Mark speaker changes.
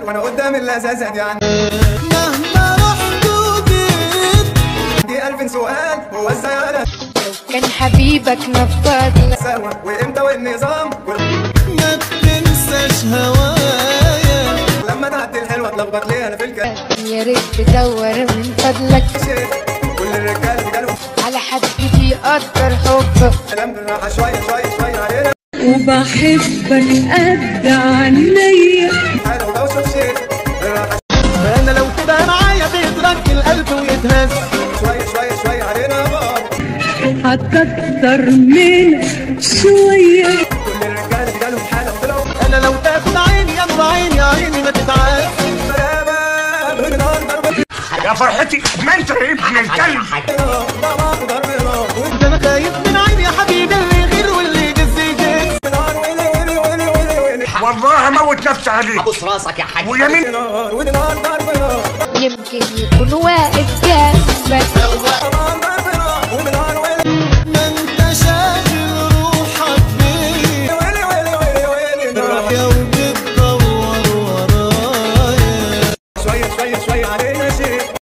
Speaker 1: وانا قدام الاساسات يعني
Speaker 2: مهما رحت وجيت
Speaker 1: دي ألف سؤال هو ازاي انا
Speaker 3: كان حبيبك نفض
Speaker 1: سوا وامتى والنظام
Speaker 2: ما بتنساش هوايا
Speaker 1: لما تعدي الحلوه اتلخبط ليه انا في الكلام
Speaker 3: يا ريت تدور من فضلك
Speaker 1: كل الرجاله جالهم
Speaker 3: على حد بيقدر حبك
Speaker 1: كلام بالراحه شويه شويه شويه علينا
Speaker 4: وبحبك قد عينيا
Speaker 1: حلو لو شوف شيء بالراحه
Speaker 2: انا لو تبقى معايا بيترك القلب ويتهز
Speaker 1: شويه شويه شويه علينا بقى
Speaker 4: هتكتر من شوية
Speaker 1: كل الرجاله جالهم حاله وطلعوا
Speaker 2: انا لو تاخد عيني يا نور عيني عيني ما تتعاس
Speaker 1: سلامه ضرب نار ضرب
Speaker 5: يا فرحتي ما انت ابن الكلب
Speaker 1: نار ضرب ضرب نار
Speaker 2: وانت انا خايف من عيني يا حبيبي اللي يغير واللي يجز يجز
Speaker 1: نار ويلي ويلي ويلي ويلي ويلي
Speaker 5: والله موت نفسي عليك
Speaker 6: ابوس راسك يا حاج
Speaker 5: ويمين
Speaker 1: نار ودي نار ضرب نار
Speaker 3: يمكن يكون واقف جنبك
Speaker 1: نار